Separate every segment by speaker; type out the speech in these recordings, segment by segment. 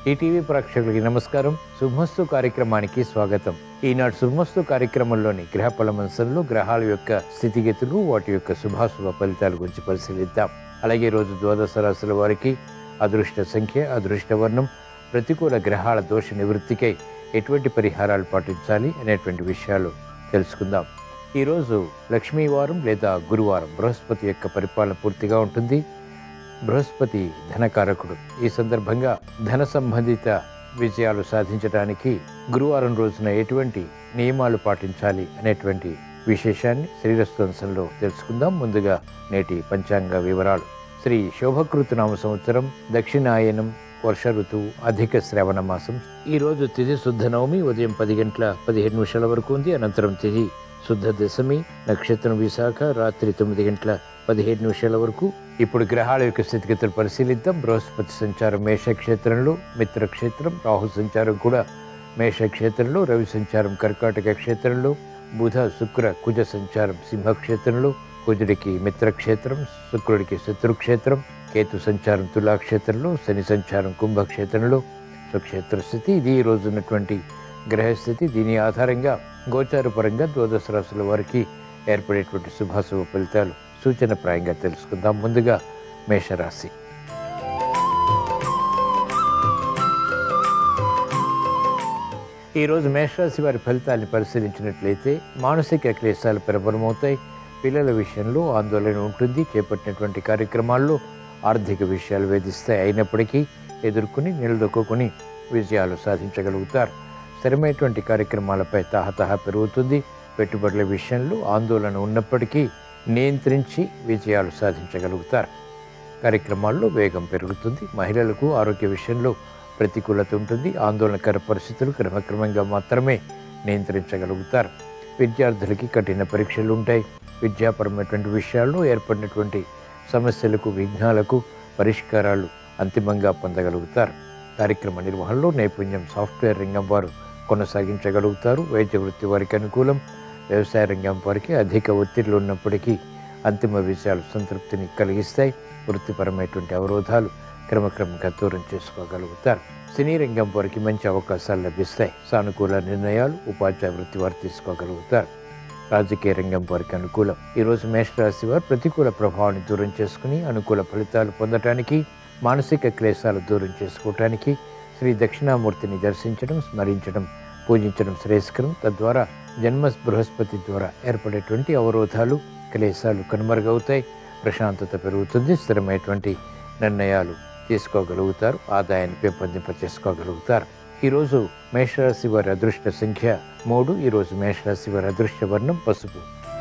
Speaker 1: ETV ప్రేక్షకులకి నమస్కారం శుభమస్తు కార్యక్రమానికి స్వాగతం ఈనాడు శుభమస్తు కార్యక్రమంలోని గ్రహ పలమంశంలో గ్రహాల యొక్క స్థితిగతులు వాటి యొక్క శుభాశుభ ఫలితాల గురించి పరిశీలిద్దాం అలాగే ఈ రోజు ద్వాదశ రాశుల వారికి అదృష్ట సంఖ్య అదృష్ట వర్ణం ప్రతికూల గ్రహాల దోష నివృత్తికై ఎటువంటి పరిహారాలు పాటించాలి అనేటువంటి విషయాలు తెలుసుకుందాం ఈరోజు లక్ష్మీవారం లేదా గురువారం బృహస్పతి యొక్క పరిపాలన పూర్తిగా ఉంటుంది బృహస్పతి ధనకారకుడు ఈ సందర్భంగా ధన సంబంధిత విజయాలు సాధించడానికి గురువారం రోజున ఎటువంటి నియమాలు పాటించాలి అనేటువంటి విశేషాన్ని శ్రీరస్తంశంలో తెలుసుకుందాం ముందుగా నేటి పంచాంగ వివరాలు శ్రీ శోభకృతనామ సంవత్సరం దక్షిణాయనం వర్ష ఋతువు అధిక శ్రవణ మాసం ఈ రోజు తిథి శుద్ధ నవమి ఉదయం పది గంటల పదిహేడు నిమిషాల వరకు ఉంది అనంతరం తిథి శుద్ధ దశమి నక్షత్రం విశాఖ రాత్రి తొమ్మిది గంటల పదిహేడు నిమిషాల వరకు ఇప్పుడు గ్రహాల యొక్క స్థితిగతులు పరిశీలిద్దాం బృహస్పతి సంచారం మేషక్షేత్రంలో మిత్రక్షేత్రం రాహు సంచారం కూడా మేషక్షేత్రంలో రవి సంచారం కర్కాటక క్షేత్రంలో బుధ శుక్ర కుజ సంచారం సింహక్షేత్రంలో కుజుడికి మిత్రక్షేత్రం శుక్రుడికి శత్రుక్షేత్రం కేతు సంచారం తులాక్షేత్రంలో శని సంచారం కుంభక్షేత్రంలో స్వక్షేత్ర స్థితి ఇది ఈ రోజు ఉన్నటువంటి గ్రహస్థితి దీని ఆధారంగా గోచారపరంగా ద్వాదశ రాశుల వారికి ఏర్పడేటువంటి శుభాశుభ ఫలితాలు సూచనప్రాయంగా తెలుసుకుందాం ముందుగా మేషరాశి ఈరోజు మేషరాశి వారి ఫలితాన్ని పరిశీలించినట్లయితే మానసిక క్లేశాలు ప్రబలమవుతాయి పిల్లల విషయంలో ఆందోళన ఉంటుంది చేపట్టినటువంటి కార్యక్రమాల్లో ఆర్థిక విషయాలు వేధిస్తాయి అయినప్పటికీ ఎదుర్కొని నిలదొక్కుని విజయాలు సాధించగలుగుతారు స్థిరమైనటువంటి కార్యక్రమాలపై తహతహ పెరుగుతుంది పెట్టుబడుల విషయంలో ఆందోళన ఉన్నప్పటికీ నియంత్రించి విజయాలు సాధించగలుగుతారు కార్యక్రమాల్లో వేగం పెరుగుతుంది మహిళలకు ఆరోగ్య విషయంలో ప్రతికూలత ఉంటుంది ఆందోళనకర పరిస్థితులు క్రమక్రమంగా మాత్రమే నియంత్రించగలుగుతారు విద్యార్థులకి కఠిన పరీక్షలు ఉంటాయి విద్యాపరమైనటువంటి విషయాల్లో ఏర్పడినటువంటి సమస్యలకు విఘ్నాలకు పరిష్కారాలు అంతిమంగా పొందగలుగుతారు కార్యక్రమ నిర్వహణలో నైపుణ్యం సాఫ్ట్వేర్ రంగం వారు కొనసాగించగలుగుతారు వైద్య వృత్తి వారికి అనుకూలం వ్యవసాయ రంగం వారికి అధిక ఒత్తిళ్లు ఉన్నప్పటికీ అంతిమ విజయాలు సంతృప్తిని కలిగిస్తాయి వృత్తిపరమైనటువంటి అవరోధాలు క్రమక్రమంగా దూరం చేసుకోగలుగుతారు సినీ రంగం వారికి మంచి అవకాశాలు లభిస్తాయి సానుకూల నిర్ణయాలు ఉపాధ్యాయ వృత్తి వారు తీసుకోగలుగుతారు రాజకీయ రంగం వారికి అనుకూలం ఈరోజు మేషరాశి వారు ప్రతికూల ప్రభావాన్ని దూరం చేసుకుని అనుకూల ఫలితాలు పొందటానికి మానసిక క్లేశాలు దూరం చేసుకోవటానికి శ్రీ దక్షిణామూర్తిని దర్శించడం స్మరించడం పూజించడం శ్రేయస్కరం తద్వారా జన్మ బృహస్పతి ద్వారా ఏర్పడేటువంటి అవరోధాలు క్లేశాలు కనుమరుగవుతాయి ప్రశాంతత పెరుగుతుంది స్థిరమైనటువంటి నిర్ణయాలు తీసుకోగలుగుతారు ఆదాయాన్ని పెంపొందింప చేసుకోగలుగుతారు ఈరోజు మేషరాశి వారి అదృష్ట సంఖ్య మూడు ఈరోజు మేషరాశి వారి అదృష్ట వర్ణం పసుపు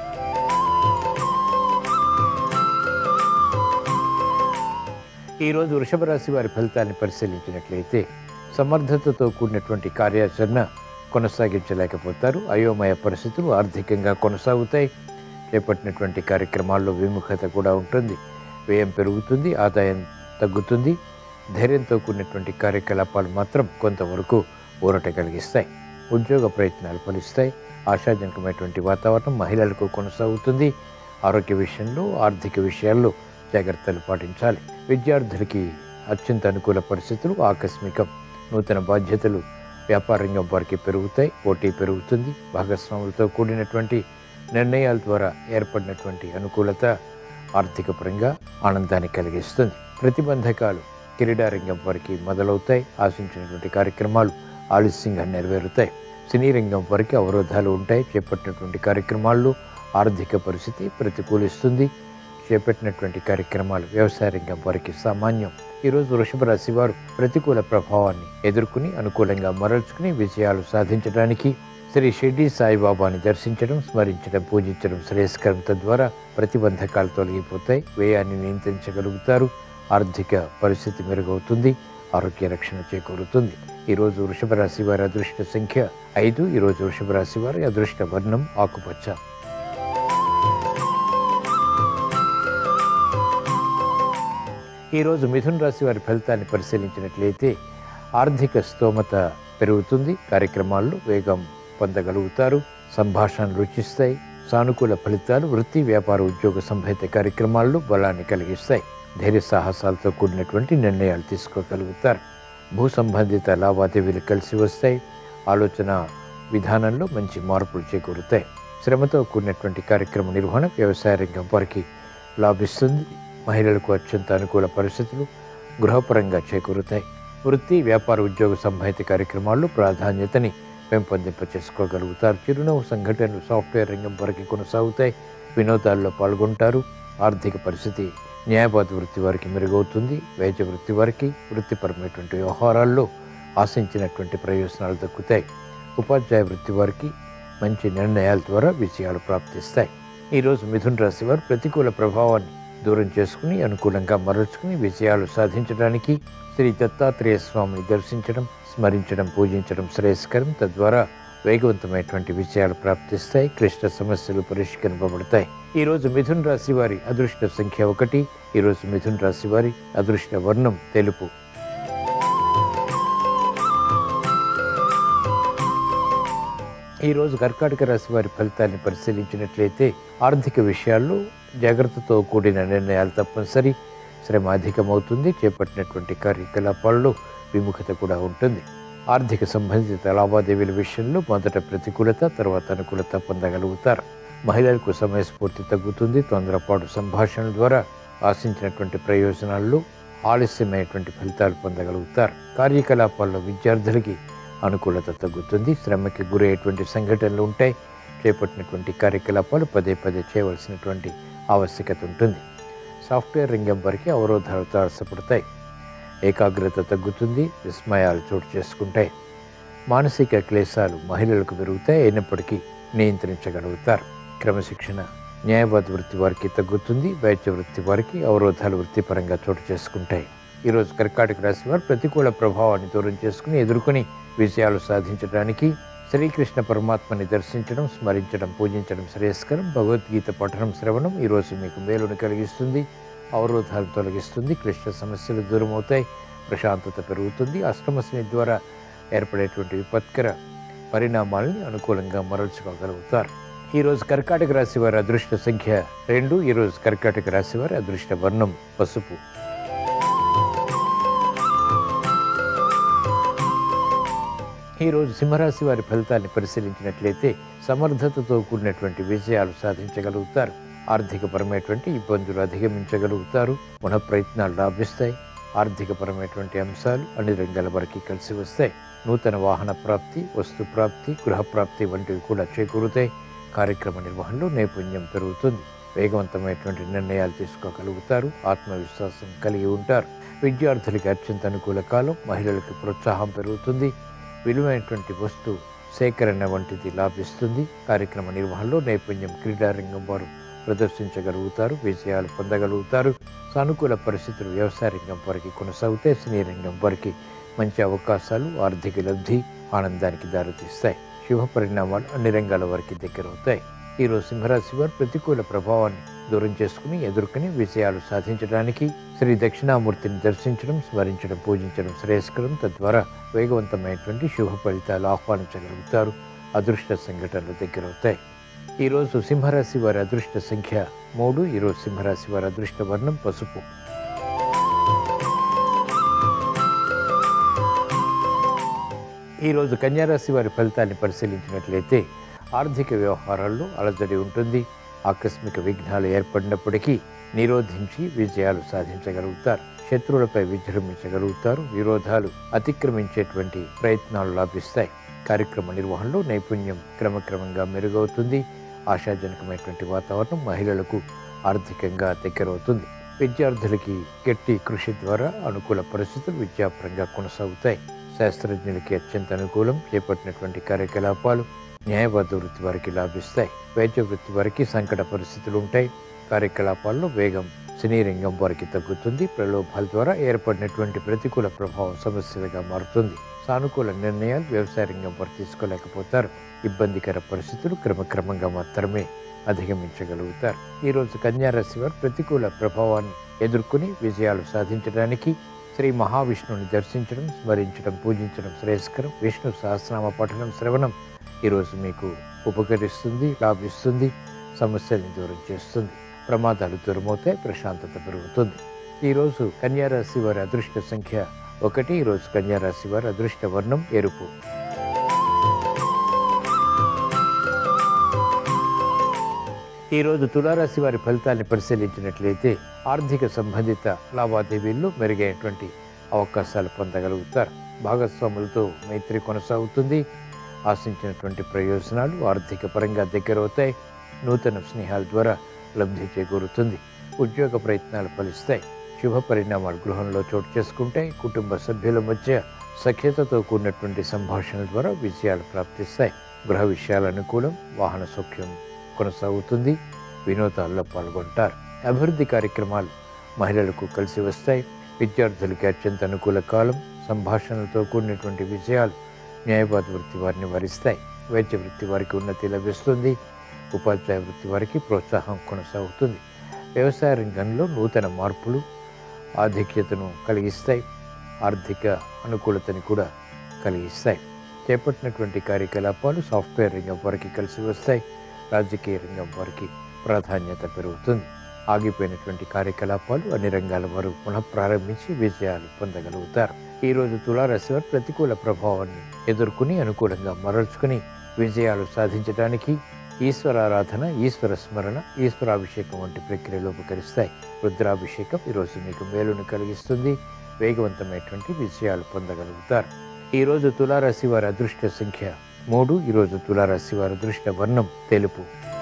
Speaker 1: ఈరోజు వృషభ రాశి వారి ఫలితాన్ని పరిశీలించినట్లయితే సమర్థతతో కూడినటువంటి కార్యాచరణ కొనసాగించలేకపోతారు అయోమయ పరిస్థితులు ఆర్థికంగా కొనసాగుతాయి చేపట్టినటువంటి కార్యక్రమాల్లో విముఖత కూడా ఉంటుంది వ్యయం పెరుగుతుంది ఆదాయం తగ్గుతుంది ధైర్యంతో కూడినటువంటి కార్యకలాపాలు మాత్రం కొంతవరకు ఊరట కలిగిస్తాయి ఉద్యోగ ప్రయత్నాలు ఫలిస్తాయి ఆశాజనకమైనటువంటి వాతావరణం మహిళలకు కొనసాగుతుంది ఆరోగ్య విషయంలో ఆర్థిక విషయాల్లో జాగ్రత్తలు పాటించాలి విద్యార్థులకి అత్యంత అనుకూల పరిస్థితులు ఆకస్మికం నూతన బాధ్యతలు వ్యాపార రంగం వారికి పెరుగుతాయి పోటీ పెరుగుతుంది భాగస్వాములతో కూడినటువంటి నిర్ణయాల ద్వారా ఏర్పడినటువంటి అనుకూలత ఆర్థిక పరంగా ఆనందాన్ని కలిగిస్తుంది ప్రతిబంధకాలు క్రీడారంగం వారికి మొదలవుతాయి ఆశించినటువంటి కార్యక్రమాలు ఆలస్యంగా నెరవేరుతాయి సినీ రంగం వారికి అవరోధాలు ఉంటాయి చేపట్టినటువంటి కార్యక్రమాల్లో ఆర్థిక పరిస్థితి ప్రతికూలిస్తుంది చేపట్టినటువంటి కార్యక్రమాలు వ్యవసాయ రంగం వారికి సామాన్యం ఈరోజు వృషభ రాశి వారు ప్రతికూల ప్రభావాన్ని ఎదుర్కొని అనుకూలంగా మరల్చుకుని విజయాలు సాధించడానికి శ్రీ షిర్డీ సాయిబాబాని దర్శించడం స్మరించడం పూజించడం శ్రేయస్కరం తద్వారా ప్రతిబంధకాలు తొలగిపోతాయి వ్యయాన్ని నియంత్రించగలుగుతారు ఆర్థిక పరిస్థితి మెరుగవుతుంది ఆరోగ్య రక్షణ చేకూరుతుంది ఈరోజు వృషభ రాశి వారి అదృష్ట సంఖ్య ఐదు ఈరోజు వృషభ రాశి వారి అదృష్ట వర్ణం ఆకుపచ్చ ఈరోజు మిథున రాశి వారి ఫలితాన్ని పరిశీలించినట్లయితే ఆర్థిక స్తోమత పెరుగుతుంది కార్యక్రమాల్లో వేగం పొందగలుగుతారు సంభాషణలు రుచిస్తాయి సానుకూల ఫలితాలు వృత్తి వ్యాపార ఉద్యోగ సంబంధిత కార్యక్రమాల్లో బలాన్ని కలిగిస్తాయి ధైర్య సాహసాలతో కూడినటువంటి నిర్ణయాలు తీసుకోగలుగుతారు భూ సంబంధిత లావాదేవీలు కలిసి వస్తాయి ఆలోచన విధానంలో మంచి మార్పులు చేకూరుతాయి శ్రమతో కూడినటువంటి కార్యక్రమ నిర్వహణ వ్యవసాయ రంగం వారికి లాభిస్తుంది మహిళలకు అత్యంత అనుకూల పరిస్థితులు గృహపరంగా చేకూరుతాయి వృత్తి వ్యాపార ఉద్యోగ సంబంధిత కార్యక్రమాల్లో ప్రాధాన్యతని పెంపొందింప చేసుకోగలుగుతారు చిరునవ్వు సంఘటనలు సాఫ్ట్వేర్ రంగం వరకు కొనసాగుతాయి వినోదాల్లో పాల్గొంటారు ఆర్థిక పరిస్థితి న్యాయవాద వృత్తి వారికి మెరుగవుతుంది వైద్య వృత్తి వారికి వృత్తిపరమైనటువంటి వ్యవహారాల్లో ఆశించినటువంటి ప్రయోజనాలు దక్కుతాయి ఉపాధ్యాయ వృత్తి వారికి మంచి నిర్ణయాల ద్వారా విజయాలు ప్రాప్తిస్తాయి ఈరోజు మిథున్ రాశి వారు ప్రతికూల ప్రభావాన్ని దూరం చేసుకుని అనుకూలంగా మరల్చుకుని విజయాలు సాధించడానికి శ్రీ దత్తాత్రేయ స్వామిని దర్శించడం స్మరించడం పూజించడం శ్రేయస్కరం తద్వారా వేగవంతమైనటువంటి విజయాలు ప్రాప్తిస్తాయి క్లిష్ట సమస్యలు పరిష్కరింపబడతాయి ఈరోజు మిథున్ రాశి వారి అదృష్ట సంఖ్య ఒకటి ఈరోజు మిథున్ రాశి వారి అదృష్ట వర్ణం తెలుపు ఈరోజు కర్కాటక రాశి వారి ఫలితాన్ని పరిశీలించినట్లయితే ఆర్థిక విషయాల్లో జాగ్రత్తతో కూడిన నిర్ణయాలు తప్పనిసరి శ్రమ అధికమవుతుంది చేపట్టినటువంటి కార్యకలాపాల్లో విముఖత కూడా ఉంటుంది ఆర్థిక సంబంధిత లావాదేవీల విషయంలో మొదట ప్రతికూలత తర్వాత అనుకూలత పొందగలుగుతారు మహిళలకు సమయస్ఫూర్తి తగ్గుతుంది తొందరపాటు సంభాషణ ద్వారా ఆశించినటువంటి ప్రయోజనాల్లో ఆలస్యమైనటువంటి ఫలితాలు పొందగలుగుతారు కార్యకలాపాల్లో విద్యార్థులకి అనుకూలత తగ్గుతుంది శ్రమకి గురయ్యేటువంటి సంఘటనలు ఉంటాయి చేపట్టినటువంటి కార్యకలాపాలు పదే పదే చేయవలసినటువంటి ఆవశ్యకత ఉంటుంది సాఫ్ట్వేర్ రంగం వరకు అవరోధాలు తారసపడతాయి ఏకాగ్రత తగ్గుతుంది విస్మయాలు చోటు చేసుకుంటాయి మానసిక క్లేశాలు మహిళలకు పెరుగుతాయి అయినప్పటికీ నియంత్రించగలుగుతారు క్రమశిక్షణ న్యాయవాద వృత్తి వారికి తగ్గుతుంది వైద్య వృత్తి వారికి అవరోధాలు వృత్తిపరంగా చోటు చేసుకుంటాయి ఈరోజు కర్కాటక రాశి వారు ప్రతికూల ప్రభావాన్ని దూరం చేసుకుని ఎదుర్కొని విజయాలు సాధించడానికి శ్రీకృష్ణ పరమాత్మని దర్శించడం స్మరించడం పూజించడం శ్రేయస్కరం భగవద్గీత పఠనం శ్రవణం ఈరోజు మీకు మేలును కలిగిస్తుంది అవరోధాలు తొలగిస్తుంది క్లిష్ట సమస్యలు దూరం అవుతాయి ప్రశాంతత పెరుగుతుంది అష్టమశని ద్వారా ఏర్పడేటువంటి విపత్కర పరిణామాలని అనుకూలంగా మరల్చుకోగలుగుతారు ఈరోజు కర్కాటక రాశి వారి అదృష్ట సంఖ్య రెండు ఈరోజు కర్కాటక రాశి వారి అదృష్ట వర్ణం పసుపు ఈరోజు సింహరాశి వారి ఫలితాన్ని పరిశీలించినట్లయితే సమర్థతతో కూడినటువంటి విజయాలు సాధించగలుగుతారు ఆర్థికపరమైనటువంటి ఇబ్బందులు అధిగమించగలుగుతారు మన ప్రయత్నాలు లాభిస్తాయి ఆర్థికపరమైనటువంటి అంశాలు అన్ని రంగాల వరకు కలిసి వస్తాయి నూతన వాహన ప్రాప్తి వస్తు ప్రాప్తి గృహ ప్రాప్తి వంటివి కూడా చేకూరుతాయి కార్యక్రమ నిర్వహణలో నైపుణ్యం పెరుగుతుంది వేగవంతమైనటువంటి నిర్ణయాలు తీసుకోగలుగుతారు ఆత్మవిశ్వాసం కలిగి ఉంటారు విద్యార్థులకి అత్యంత అనుకూల కాలం మహిళలకు ప్రోత్సాహం పెరుగుతుంది విలువైనటువంటి వస్తు సేకరణ వంటిది లాభిస్తుంది కార్యక్రమ నిర్వహణలో నైపుణ్యం క్రీడారంగం వారు ప్రదర్శించగలుగుతారు విజయాలు పొందగలుగుతారు సానుకూల పరిస్థితులు వ్యవసాయ రంగం వారికి కొనసాగుతాయి సినీ రంగం వారికి మంచి అవకాశాలు ఆర్థిక లబ్ధి ఆనందానికి దారితీస్తాయి శుభ పరిణామాలు అన్ని రంగాల వారికి దగ్గరవుతాయి ఈరోజు సింహరాశి వారు ప్రతికూల ప్రభావాన్ని దూరం చేసుకుని ఎదుర్కొని విజయాలు సాధించడానికి శ్రీ దక్షిణామూర్తిని దర్శించడం స్మరించడం పూజించడం శ్రేయస్కరం తద్వారా వేగవంతమైనటువంటి శుభ ఫలితాలు ఆహ్వానించగలుగుతారు అదృష్ట సంఘటనలు దగ్గరవుతాయి ఈరోజు సింహరాశి వారి అదృష్ట సంఖ్య మూడు ఈరోజు సింహరాశి వారి అదృష్ట వర్ణం పసుపు ఈరోజు కన్యారాశి వారి ఫలితాన్ని పరిశీలించినట్లయితే ఆర్థిక వ్యవహారాల్లో అలజడి ఉంటుంది ఆకస్మిక విఘ్నాలు ఏర్పడినప్పటికీ నిరోధించి విజయాలు సాధించగలుగుతారు శత్రువులపై విజృంభించగలుగుతారు విరోధాలు అతిక్రమించేటువంటి ప్రయత్నాలు లాభిస్తాయి కార్యక్రమ నిర్వహణలో నైపుణ్యం క్రమక్రమంగా మెరుగవుతుంది ఆశాజనకమైనటువంటి వాతావరణం మహిళలకు ఆర్థికంగా దగ్గరవుతుంది విద్యార్థులకి గట్టి కృషి ద్వారా అనుకూల పరిస్థితులు విద్యాపరంగా కొనసాగుతాయి శాస్త్రజ్ఞులకి అత్యంత అనుకూలం చేపట్టినటువంటి కార్యకలాపాలు న్యాయవాద వృత్తి వారికి లాభిస్తాయి వైద్య వృత్తి వారికి సంకట పరిస్థితులు ఉంటాయి కార్యకలాపాల్లో వేగం సినీ రంగం వారికి తగ్గుతుంది ప్రలోభాల ద్వారా ఏర్పడినటువంటి ప్రతికూల ప్రభావం సమస్యలుగా మారుతుంది సానుకూల నిర్ణయాలు వ్యవసాయ రంగం వారు తీసుకోలేకపోతారు ఇబ్బందికర పరిస్థితులు క్రమక్రమంగా మాత్రమే అధిగమించగలుగుతారు ఈరోజు కన్యారాశి వారు ప్రతికూల ప్రభావాన్ని ఎదుర్కొని విజయాలు సాధించడానికి శ్రీ మహావిష్ణువుని దర్శించడం స్మరించడం పూజించడం శ్రేయస్కరం విష్ణు సహస్రనామ పఠనం శ్రవణం ఈరోజు మీకు ఉపకరిస్తుంది లాభిస్తుంది సమస్యల్ని దూరం చేస్తుంది ప్రమాదాలు దూరమవుతాయి ప్రశాంతత పెరుగుతుంది ఈరోజు కన్యారాశి వారి అదృష్ట సంఖ్య ఒకటి ఈరోజు కన్యా రాశి వారి అదృష్ట వర్ణం ఎరుపు ఈరోజు తులారాశి వారి ఫలితాన్ని పరిశీలించినట్లయితే ఆర్థిక సంబంధిత లావాదేవీల్లో మెరుగైనటువంటి అవకాశాలు పొందగలుగుతారు భాగస్వాములతో మైత్రి కొనసాగుతుంది ఆశించినటువంటి ప్రయోజనాలు ఆర్థిక పరంగా దగ్గరవుతాయి నూతన స్నేహాల ద్వారా లబ్ధి చేకూరుతుంది ఉద్యోగ ప్రయత్నాలు ఫలిస్తాయి శుభ పరిణామాలు గృహంలో చోటు చేసుకుంటాయి కుటుంబ సభ్యుల మధ్య సఖ్యతతో కూడినటువంటి సంభాషణల ద్వారా విజయాలు ప్రాప్తిస్తాయి గృహ విషయాల అనుకూలం వాహన సౌఖ్యం కొనసాగుతుంది వినోదాల్లో పాల్గొంటారు అభివృద్ధి కార్యక్రమాలు మహిళలకు కలిసి వస్తాయి విద్యార్థులకి అత్యంత అనుకూల కాలం సంభాషణలతో కూడినటువంటి విజయాలు న్యాయవాద వృత్తి వారిని వరిస్తాయి వైద్య వృత్తి వారికి ఉన్నతి లభిస్తుంది ఉపాధ్యాయ వృత్తి వారికి ప్రోత్సాహం కొనసాగుతుంది వ్యవసాయ రంగంలో నూతన మార్పులు ఆధిక్యతను కలిగిస్తాయి ఆర్థిక అనుకూలతని కూడా కలిగిస్తాయి చేపట్టినటువంటి కార్యకలాపాలు సాఫ్ట్వేర్ రంగం వారికి కలిసి వస్తాయి రాజకీయ రంగం వారికి ప్రాధాన్యత పెరుగుతుంది ఆగిపోయినటువంటి కార్యకలాపాలు అన్ని రంగాల వారు పునః ప్రారంభించి విజయాలు పొందగలుగుతారు ఈ రోజు తులారాశి వారు ప్రతికూల ప్రభావాన్ని ఎదుర్కొని అనుకూలంగా మరల్చుకుని విజయాలు సాధించడానికి ఈశ్వరారాధన ఈశ్వర స్మరణ ఈశ్వరాభిషేకం వంటి ప్రక్రియలు ఉపకరిస్తాయి రుద్రాభిషేకం ఈరోజు మీకు మేలును కలిగిస్తుంది వేగవంతమైనటువంటి విజయాలు పొందగలుగుతారు ఈరోజు తులారాశి వారి అదృష్ట సంఖ్య మూడు ఈరోజు తులారాశి వారి అదృష్ట వర్ణం తెలుపు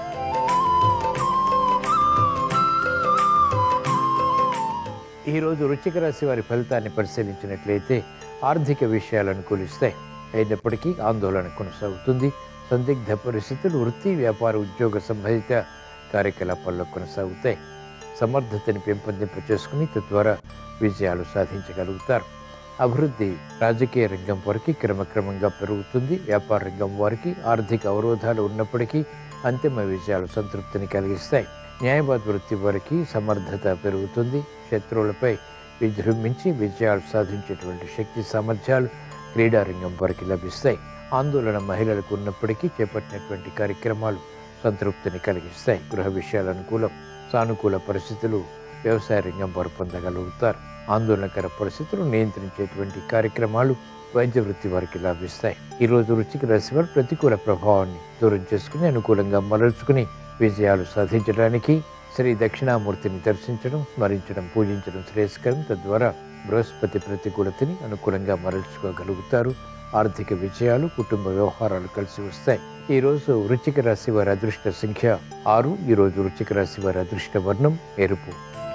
Speaker 1: ఈరోజు వృశ్చిక రాశి వారి ఫలితాన్ని పరిశీలించినట్లయితే ఆర్థిక విషయాలు అనుకూలిస్తాయి అయినప్పటికీ ఆందోళన కొనసాగుతుంది సందిగ్ధ పరిస్థితులు వృత్తి వ్యాపార ఉద్యోగ సంబంధిత కార్యకలాపాల్లో కొనసాగుతాయి సమర్థతని పెంపొందింప చేసుకుని తద్వారా విజయాలు సాధించగలుగుతారు అభివృద్ధి రాజకీయ రంగం వారికి క్రమక్రమంగా పెరుగుతుంది వ్యాపార రంగం వారికి ఆర్థిక అవరోధాలు ఉన్నప్పటికీ అంతిమ విజయాలు సంతృప్తిని కలిగిస్తాయి న్యాయవాద వృత్తి వారికి సమర్థత పెరుగుతుంది శత్రువులపై విజృంభించి విజయాలు సాధించేటువంటి శక్తి సామర్థ్యాలు క్రీడా రంగం వారికి లభిస్తాయి ఆందోళన మహిళలకు ఉన్నప్పటికీ చేపట్టినటువంటి కార్యక్రమాలు సంతృప్తిని కలిగిస్తాయి గృహ విషయాల అనుకూలం సానుకూల పరిస్థితులు వ్యవసాయ రంగం వారు పొందగలుగుతారు ఆందోళనకర పరిస్థితులు నియంత్రించేటువంటి కార్యక్రమాలు వైద్య వృత్తి వారికి లాభిస్తాయి ఈ రోజు రుచికి రాశి వారు ప్రతికూల ప్రభావాన్ని దూరం చేసుకుని అనుకూలంగా మరల్చుకుని విజయాలు సాధించడానికి శ్రీ దక్షిణామూర్తిని దర్శించడం స్మరించడం పూజించడం శ్రేయస్కరం తద్వారా బృహస్పతి ప్రతికూలతని అనుకూలంగా మరల్చుకోగలుగుతారు ఆర్థిక విజయాలు కుటుంబ వ్యవహారాలు కలిసి వస్తాయి ఈ రోజు వృచ్చిక రాశి వారి అదృష్ట సంఖ్య ఆరు ఈ రోజు వృచ్చిక రాశి వారి అదృష్ట వర్ణం ఎరుపు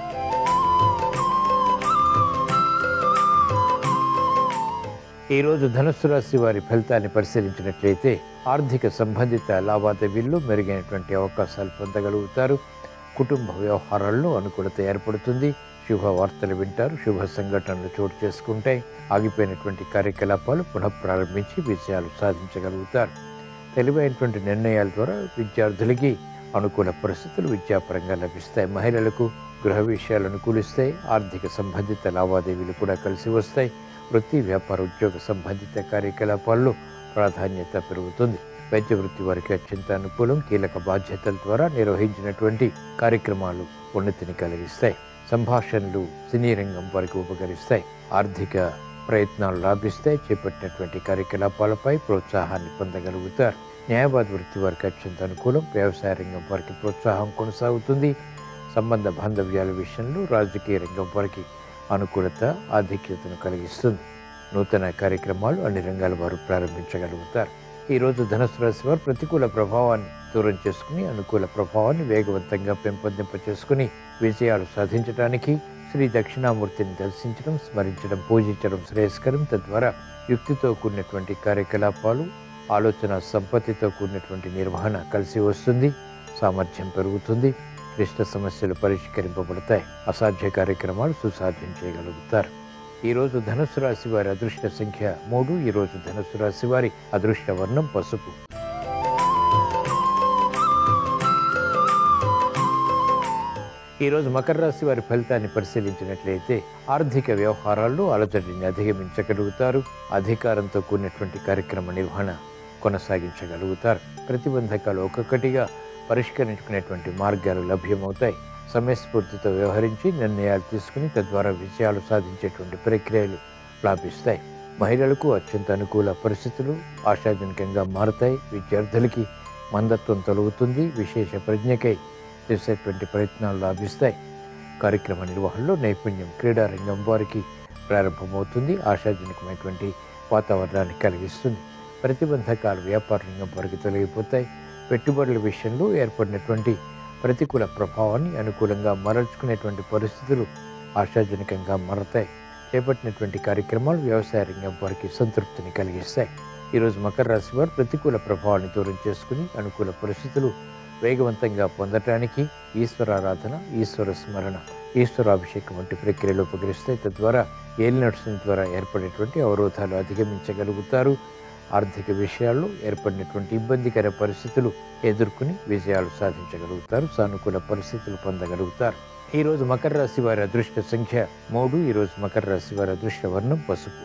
Speaker 1: ఈ రోజు ధనుస్సు రాశి వారి ఫలితాన్ని పరిశీలించినట్లయితే ఆర్థిక సంబంధిత లావాదేవీల్లో మెరుగైనటువంటి అవకాశాలు పొందగలుగుతారు కుటుంబ వ్యవహారాల్లో అనుకూలత ఏర్పడుతుంది శుభ వార్తలు వింటారు శుభ సంఘటనలు చోటు చేసుకుంటాయి ఆగిపోయినటువంటి కార్యకలాపాలు పునః ప్రారంభించి విజయాలు సాధించగలుగుతారు తెలివైనటువంటి నిర్ణయాల ద్వారా విద్యార్థులకి అనుకూల పరిస్థితులు విద్యాపరంగా లభిస్తాయి మహిళలకు గృహ విషయాలు అనుకూలిస్తాయి ఆర్థిక సంబంధిత లావాదేవీలు కూడా కలిసి వస్తాయి వృత్తి వ్యాపార ఉద్యోగ సంబంధిత కార్యకలాపాల్లో ప్రాధాన్యత పెరుగుతుంది వైద్య వృత్తి వారికి అత్యంత అనుకూలం కీలక బాధ్యతల ద్వారా నిర్వహించినటువంటి కార్యక్రమాలు ఉన్నతిని కలిగిస్తాయి సంభాషణలు సినీ రంగం వారికి ఉపకరిస్తాయి ఆర్థిక ప్రయత్నాలు లాభిస్తాయి చేపట్టినటువంటి కార్యకలాపాలపై ప్రోత్సాహాన్ని పొందగలుగుతారు న్యాయవాద వృత్తి వారికి అత్యంత అనుకూలం వ్యవసాయ రంగం వారికి ప్రోత్సాహం కొనసాగుతుంది సంబంధ బాంధవ్యాల విషయంలో రాజకీయ రంగం వారికి అనుకూలత ఆధిక్యతను కలిగిస్తుంది నూతన కార్యక్రమాలు అన్ని రంగాల వారు ప్రారంభించగలుగుతారు ఈరోజు ధనుసు రాశి వారు ప్రతికూల ప్రభావాన్ని దూరం చేసుకుని అనుకూల ప్రభావాన్ని వేగవంతంగా పెంపొందింప చేసుకుని విజయాలు సాధించడానికి శ్రీ దక్షిణామూర్తిని దర్శించడం స్మరించడం పూజించడం శ్రేయస్కరం తద్వారా యుక్తితో కూడినటువంటి కార్యకలాపాలు ఆలోచన సంపత్తితో కూడినటువంటి నిర్వహణ కలిసి వస్తుంది సామర్థ్యం పెరుగుతుంది క్లిష్ట సమస్యలు పరిష్కరింపబడతాయి అసాధ్య కార్యక్రమాలు సుసాధ్యం చేయగలుగుతారు ఈ రోజు ధనుసు రాశి వారి అదృష్ట సంఖ్య మూడు ఈ రోజు ధనుసు రాశి వారి అదృష్ట వర్ణం పసుపు ఈరోజు మకర రాశి వారి ఫలితాన్ని పరిశీలించినట్లయితే ఆర్థిక వ్యవహారాల్లో అలజడిని అధిగమించగలుగుతారు అధికారంతో కూడినటువంటి కార్యక్రమ నిర్వహణ కొనసాగించగలుగుతారు ప్రతిబంధకాలు ఒక్కొక్కటిగా పరిష్కరించుకునేటువంటి మార్గాలు లభ్యమవుతాయి సమయస్ఫూర్తితో వ్యవహరించి నిర్ణయాలు తీసుకుని తద్వారా విజయాలు సాధించేటువంటి ప్రక్రియలు లాభిస్తాయి మహిళలకు అత్యంత అనుకూల పరిస్థితులు ఆశాజనకంగా మారతాయి విద్యార్థులకి మందత్వం తొలగుతుంది విశేష ప్రజ్ఞకై చేసేటువంటి ప్రయత్నాలు లాభిస్తాయి కార్యక్రమ నిర్వహణలో నైపుణ్యం క్రీడా రంగం వారికి ప్రారంభమవుతుంది ఆశాజనకమైనటువంటి వాతావరణాన్ని కలిగిస్తుంది ప్రతిబంధకాలు వ్యాపార రంగం వారికి తొలగిపోతాయి పెట్టుబడుల విషయంలో ఏర్పడినటువంటి ప్రతికూల ప్రభావాన్ని అనుకూలంగా మరల్చుకునేటువంటి పరిస్థితులు ఆశాజనకంగా మారతాయి చేపట్టినటువంటి కార్యక్రమాలు వ్యవసాయ రంగం వారికి సంతృప్తిని కలిగిస్తాయి ఈరోజు మకర రాశి వారు ప్రతికూల ప్రభావాన్ని దూరం చేసుకుని అనుకూల పరిస్థితులు వేగవంతంగా పొందటానికి ఈశ్వరారాధన ఈశ్వర స్మరణ ఈశ్వరాభిషేకం వంటి ప్రక్రియలు ఉపకరిస్తాయి తద్వారా ఏలినట్స్ ద్వారా ఏర్పడేటువంటి అవరోధాలు అధిగమించగలుగుతారు ఆర్థిక విషయాల్లో ఏర్పడినటువంటి ఇబ్బందికర పరిస్థితులు ఎదుర్కొని విజయాలు సాధించగలుగుతారు సానుకూల పరిస్థితులు పొందగలుగుతారు ఈ రోజు మకర రాశి వారి అదృష్ట సంఖ్య మూడు ఈ రోజు మకర రాశి వారి అదృష్ట వర్ణం పసుపు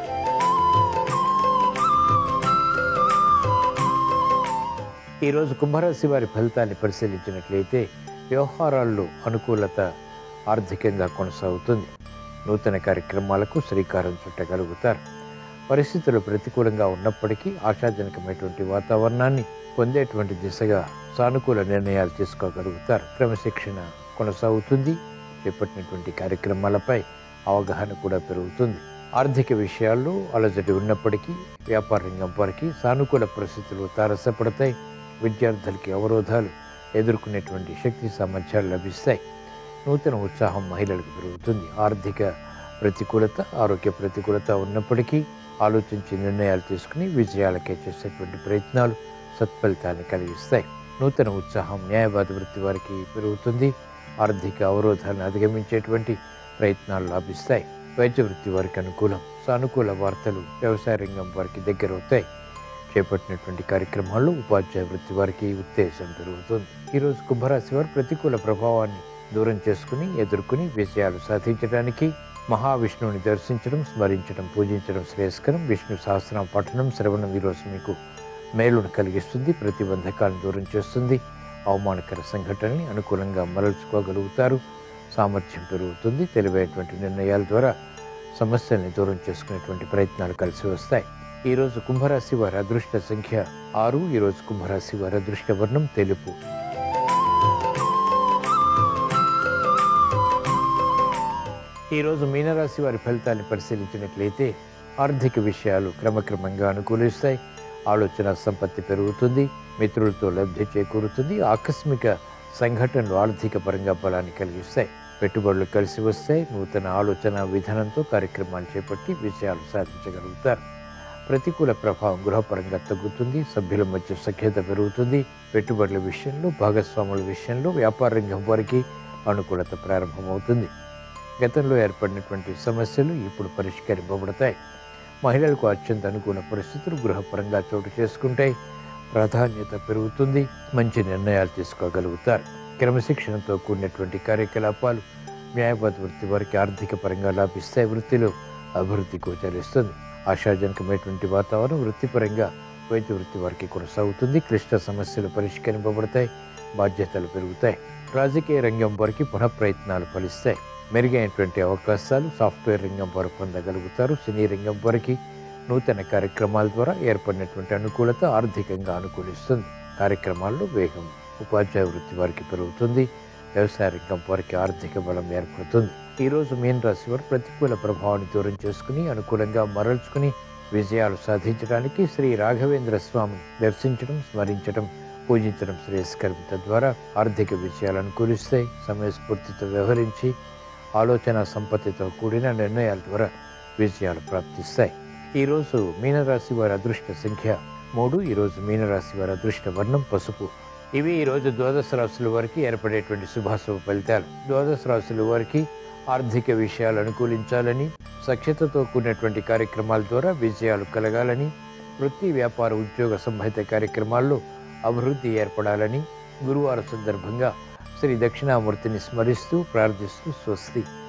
Speaker 1: ఈరోజు కుంభరాశి వారి ఫలితాన్ని పరిశీలించినట్లయితే వ్యవహారాల్లో అనుకూలత ఆర్థికంగా కొనసాగుతుంది నూతన కార్యక్రమాలకు శ్రీకారం చుట్టగలుగుతారు పరిస్థితులు ప్రతికూలంగా ఉన్నప్పటికీ ఆశాజనకమైనటువంటి వాతావరణాన్ని పొందేటువంటి దిశగా సానుకూల నిర్ణయాలు తీసుకోగలుగుతారు క్రమశిక్షణ కొనసాగుతుంది చేపట్టినటువంటి కార్యక్రమాలపై అవగాహన కూడా పెరుగుతుంది ఆర్థిక విషయాల్లో అలజడి ఉన్నప్పటికీ వ్యాపార రంగం వారికి సానుకూల పరిస్థితులు తారసపడతాయి విద్యార్థులకి అవరోధాలు ఎదుర్కొనేటువంటి శక్తి సామర్థ్యాలు లభిస్తాయి నూతన ఉత్సాహం మహిళలకు పెరుగుతుంది ఆర్థిక ప్రతికూలత ఆరోగ్య ప్రతికూలత ఉన్నప్పటికీ ఆలోచించి నిర్ణయాలు తీసుకుని విజయాలకే చేసేటువంటి ప్రయత్నాలు సత్ఫలితాన్ని కలిగిస్తాయి నూతన ఉత్సాహం న్యాయవాద వృత్తి వారికి పెరుగుతుంది ఆర్థిక అవరోధాలను అధిగమించేటువంటి ప్రయత్నాలు లాభిస్తాయి వైద్య వృత్తి వారికి అనుకూలం సానుకూల వార్తలు వ్యవసాయ రంగం వారికి దగ్గర అవుతాయి చేపట్టినటువంటి కార్యక్రమాల్లో ఉపాధ్యాయ వృత్తి వారికి ఉత్తేజం పెరుగుతుంది ఈరోజు కుంభరాశి వారు ప్రతికూల ప్రభావాన్ని దూరం చేసుకుని ఎదుర్కొని విజయాలు సాధించడానికి మహావిష్ణువుని దర్శించడం స్మరించడం పూజించడం శ్రేయస్కరం విష్ణు సహస్రం పఠనం శ్రవణం ఈరోజు మీకు మేలును కలిగిస్తుంది ప్రతిబంధకాలను దూరం చేస్తుంది అవమానకర సంఘటనని అనుకూలంగా మరల్చుకోగలుగుతారు సామర్థ్యం పెరుగుతుంది తెలివైనటువంటి నిర్ణయాల ద్వారా సమస్యల్ని దూరం చేసుకునేటువంటి ప్రయత్నాలు కలిసి వస్తాయి ఈరోజు కుంభరాశి వారి అదృష్ట సంఖ్య ఆరు ఈరోజు కుంభరాశి వారి అదృష్ట వర్ణం తెలుపు ఈరోజు మీనరాశి వారి ఫలితాన్ని పరిశీలించినట్లయితే ఆర్థిక విషయాలు క్రమక్రమంగా అనుకూలిస్తాయి ఆలోచన సంపత్తి పెరుగుతుంది మిత్రులతో లబ్ధి చేకూరుతుంది ఆకస్మిక సంఘటనలు ఆర్థిక పరంగా బలాన్ని కలిగిస్తాయి పెట్టుబడులు కలిసి వస్తాయి నూతన ఆలోచన విధానంతో కార్యక్రమాలు చేపట్టి విజయాలు సాధించగలుగుతారు ప్రతికూల ప్రభావం గృహపరంగా తగ్గుతుంది సభ్యుల మధ్య సఖ్యత పెరుగుతుంది పెట్టుబడుల విషయంలో భాగస్వాముల విషయంలో వ్యాపార రంగం వారికి అనుకూలత ప్రారంభమవుతుంది గతంలో ఏర్పడినటువంటి సమస్యలు ఇప్పుడు పరిష్కరింపబడతాయి మహిళలకు అత్యంత అనుకూల పరిస్థితులు గృహపరంగా చోటు చేసుకుంటాయి ప్రాధాన్యత పెరుగుతుంది మంచి నిర్ణయాలు తీసుకోగలుగుతారు క్రమశిక్షణతో కూడినటువంటి కార్యకలాపాలు న్యాయవాద వృత్తి వారికి ఆర్థిక పరంగా లాభిస్తాయి వృత్తిలో అభివృద్ధి గోచరిస్తుంది ఆశాజనకమైనటువంటి వాతావరణం వృత్తిపరంగా వైద్య వృత్తి వారికి కొనసాగుతుంది క్లిష్ట సమస్యలు పరిష్కరింపబడతాయి బాధ్యతలు పెరుగుతాయి రాజకీయ రంగం వారికి పునః ప్రయత్నాలు ఫలిస్తాయి మెరుగైనటువంటి అవకాశాలు సాఫ్ట్వేర్ రంగం వారు పొందగలుగుతారు సినీ రంగం వారికి నూతన కార్యక్రమాల ద్వారా ఏర్పడినటువంటి అనుకూలత ఆర్థికంగా అనుకూలిస్తుంది కార్యక్రమాల్లో వేగం ఉపాధ్యాయ వృత్తి వారికి పెరుగుతుంది వ్యవసాయ రంగం వారికి ఆర్థిక బలం ఏర్పడుతుంది ఈరోజు మీన రాశి వారు ప్రతికూల ప్రభావాన్ని దూరం చేసుకుని అనుకూలంగా మరల్చుకుని విజయాలు సాధించడానికి శ్రీ రాఘవేంద్ర స్వామిని దర్శించడం స్మరించడం పూజించడం శ్రేయస్కరం తద్వారా ఆర్థిక విజయాలు అనుకూలిస్తాయి సమయస్ఫూర్తితో వ్యవహరించి ఆలోచన సంపత్తితో కూడిన నిర్ణయాల ద్వారా విజయాలు ప్రాప్తిస్తాయి ఈరోజు మీనరాశి వారి అదృష్ట సంఖ్య మూడు ఈరోజు మీనరాశి వారి అదృష్ట వర్ణం పసుపు ఇవి ఈరోజు ద్వాదశ రాశుల వారికి ఏర్పడేటువంటి శుభాశుభ ఫలితాలు ద్వాదశ రాశుల వారికి ఆర్థిక విషయాలు అనుకూలించాలని సఖ్యతతో కూడినటువంటి కార్యక్రమాల ద్వారా విజయాలు కలగాలని వృత్తి వ్యాపార ఉద్యోగ సంబంధిత కార్యక్రమాల్లో అభివృద్ధి ఏర్పడాలని గురువారం సందర్భంగా శ్రీ దక్షిణామూర్తిని స్మరిస్తూ ప్రార్థిస్తూ స్వస్తి